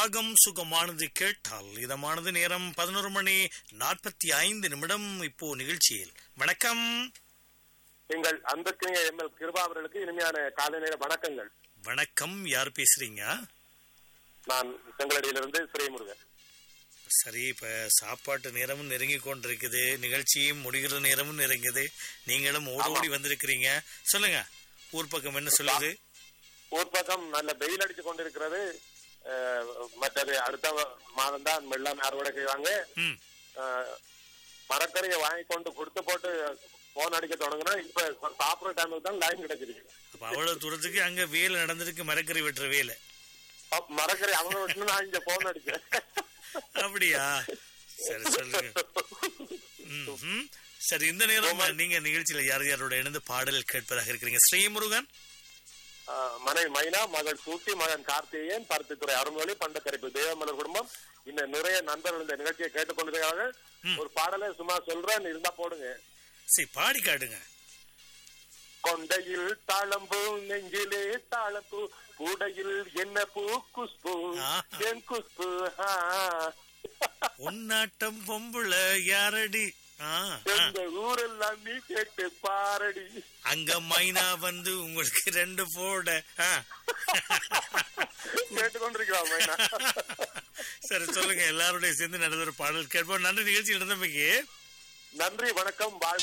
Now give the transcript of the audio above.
ராகம் சுகமானது கேட்டால் இதமானது நேரம் பதினோரு மணி நாற்பத்தி ஐந்து நிமிடம் இப்போ நிகழ்ச்சியில் வணக்கம் எங்கள் அன்புக்குரிய எம் எல் கிருபா அவர்களுக்கு இனிமையான காலை நேர வணக்கங்கள் வணக்கம் யார் பேசுறீங்க நான் செங்கலடியிலிருந்து ஸ்ரீமுருகன் சரி இப்ப சாப்பாட்டு நேரமும் நெருங்கி கொண்டிருக்குது நிகழ்ச்சியும் முடிகிற நேரமும் நெருங்குது நீங்களும் ஓடோடி வந்திருக்கிறீங்க சொல்லுங்க ஊர் பக்கம் என்ன சொல்லுது ஊர் பக்கம் நல்ல வெயில் அடிச்சு கொண்டிருக்கிறது அஹ், மற்றது அடுத்த மாதம் தான் வெள்ளம் அறுவடை செய்வாங்க ம் அஹ், மரக்கறியை வாங்கி கொண்டு கொடுத்து போட்டு போன் அடிக்க தொடங்கினா இப்ப சாப்பிடுற டைமுக்கு தான் லைன் கிடைச்சிருக்கு அப்ப அவ்வளவு தூரத்துக்கு அங்க வேலை நடந்திருக்கு மரக்கறி வெட்டுற வேலை அப்ப மரக்கறி அவங்க விட்டு நான் இங்க போன் அடிச்சேன் அப்படியா சரி சொல்லுங்க ம்ஹும். சரி இந்த நேரம் நீங்க நிகழ்ச்சியில யார் யாரோட இணைந்து பாடல் கேட்பதாக இருக்கிறீங்க ஸ்ரீமுருகன் அஹ், மனைவி மைனா மகள் சூட்டி மகன் கார்த்திகேயன் பருத்தித்துறை அருள்மொழி பண்டக்கரிப்பு தேவமலர் குடும்பம் இன்னும் நிறைய நண்பர்கள் இந்த நிகழ்ச்சியை கேட்டுக்கொண்டிருக்கிறார்கள் ஒரு பாடலை சும்மா சொல்றேன் இருந்தா போடுங்க சரி பாடி காட்டுங்க கொண்டையில் தாளம்பூ நெஞ்சிலே தாளம்பூ கூடையில் என்ன பூ குஷ்பு ஆஹா. என் குஷ்பு ஆ. உன்னாட்டம் பொம்புள யாரடி ஆ, ஆ. எங்க ஊரெல்லாம் நீ கேட்டு பாரடி அங்க மைனா வந்து உங்களுக்கு ரெண்டு போட ஆ. கேட்டுக்கொண்டிருக்கிறான் மைனா சரி சொல்லுங்க எல்லாருடைய சேர்ந்து நடந்த ஒரு பாடல் கேட்போம் நன்றி நிகழ்ச்சி நடந்தமைக்கு நன்றி வணக்கம் வாழ்க